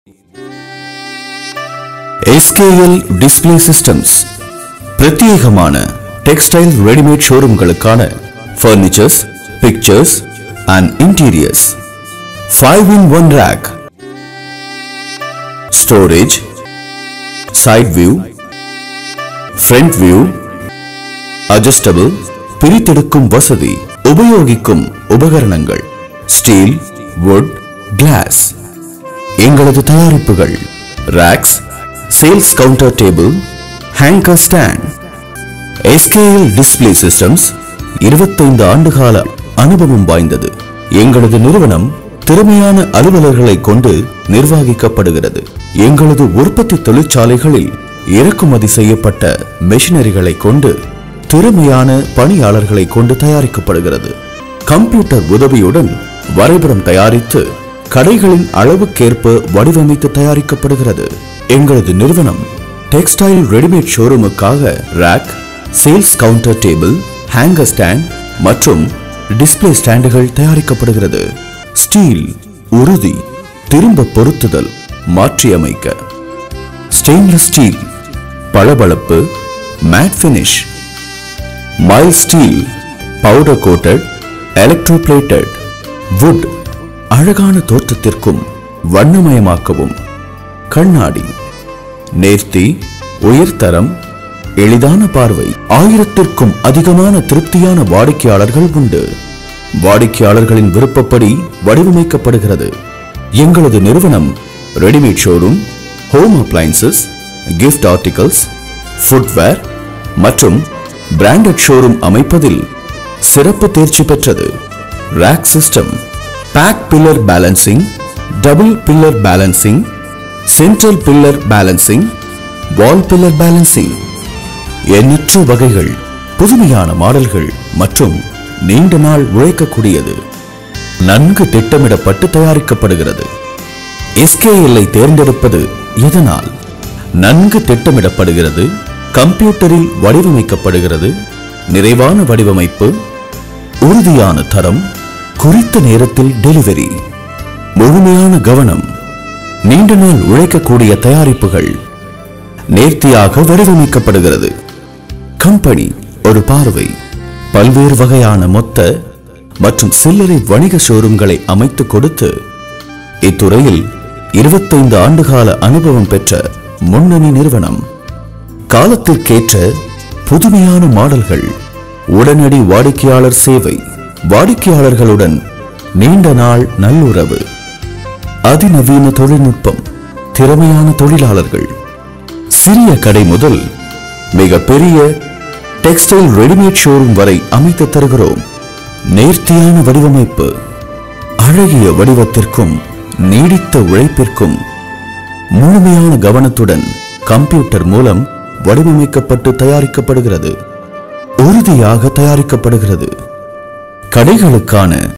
SKL display systems பிரத்யேகமான textile readymade ஷோரூம்களுக்கான furnitures fixtures and interiors five in one rack storage side view front view adjustable பிரித்தெடுக்கும் வசதி உபயோகிக்கும் உபகரணங்கள் steel wood glass எங்களது தயாரிப்புகள் racks sales counter table hanger stand SKL display systems இருபத்தைந்து ஆண்டுகால அனுபவம் வாய்ந்தது எங்களது நிறுவனம் திறமையான அலுவலர்களை கொண்டு நிர்வகிக்கப்படுகிறது எங்களது உற்பத்தி தொழிற்சாலைகளில் இறக்குமதி செய்யப்பட்ட மெஷினரிகளை கொண்டு திறமையான பணியாளர்களை கொண்டு தயாரிக்கப்படுகிறது கம்ப்யூட்டர் உதவியுடன் வரைபடம் தயாரித்து கடைகளின் அளவுக்கேற்ப வடிவமைத்து தயாரிக்கப்படுகிறது எங்களது நிறுவனம் டெக்ஸ்டைல் ரெடிமேட் ஷோரூமுக்காக rack sales counter table hanger stand மற்றும் டிஸ்ப்ளே ஸ்டாண்டுகள் தயாரிக்கப்படுகிறது ஸ்டீல் உறுதி திரும்ப பொருத்துதல் மாற்றியமைக்க ஸ்டெயின்லெஸ் ஸ்டீல் பளபளப்பு matte finish mild steel powder coated electroplated wood அழகான தோற்றத்திற்கும் வண்ணமயமாக்கவும் கண்ணாடி நேர்த்தி உயர்தரம் எளிதான பார்வை ஆயிரத்திற்கும் அதிகமான திருப்தியான வாடிக்கையாளர்கள் உண்டு வாடிக்கையாளர்களின் விருப்பப்படி வடிவமைக்கப்படுகிறது எங்களது நிறுவனம் readymade showroom home appliances gift articles footwear மற்றும் பிராண்டட் ஷோரூம் அமைப்பதில் சிறப்பு தேர்ச்சி பெற்றது rack system back pillar balancing double pillar balancing central pillar balancing wall pillar balancing எண்ணற்ற வகைகள் புதுமையான மாடல்கள் மற்றும் நீண்ட நாள் உழைக்கக்கூடியது நன்கு திட்டமிடப்பட்டு தயாரிக்கப்படுகிறது SKL ஐ தேர்ந்தெடுப்பது எதனால் நன்கு திட்டமிடப்படுகிறது கம்ப்யூட்டரில் வடிவமைக்கப்படுகிறது நிறைவான வடிவமைப்பு உறுதியான தரம் குறித்த நேரத்தில் டெலிவரி முழுமையான கவனம் நீண்ட நாள் உழைக்கக்கூடிய தயாரிப்புகள் நேர்த்தியாக வடிவமைக்கப்படுகிறது கம்பெனி ஒரு பார்வை பல்வேறு வகையான மொத்த மற்றும் சில்லறை வணிக ஷோரூம்களை அமைத்து கொடுத்து இத்துறையில் இருபத்தைந்து ஆண்டுகால அனுபவம் பெற்ற முன்னணி நிறுவனம் காலத்திற்கேற்ற புதுமையான மாடல்கள் உடனடி வாடிக்கையாளர் சேவை வாடிக்கையாளர்களுடன் நீண்ட நாள் நல்லுறவு அதிநவீன தொழில்நுட்பம் திறமையான தொழிலாளர்கள் சிறிய கடை முதல் மிக பெரிய டெக்ஸ்டைல் ரெடிமேட் ஷோரூம் வரை அமைத்து தருகிறோம் நேர்த்தியான வடிவமைப்பு அழகிய வடிவத்திற்கும் நீடித்த உழைப்பிற்கும் முழுமையான கவனத்துடன் கம்ப்யூட்டர் மூலம் வடிவமைக்கப்பட்டு தயாரிக்கப்படுகிறது உறுதியாக தயாரிக்கப்படுகிறது கடைகளுக்கான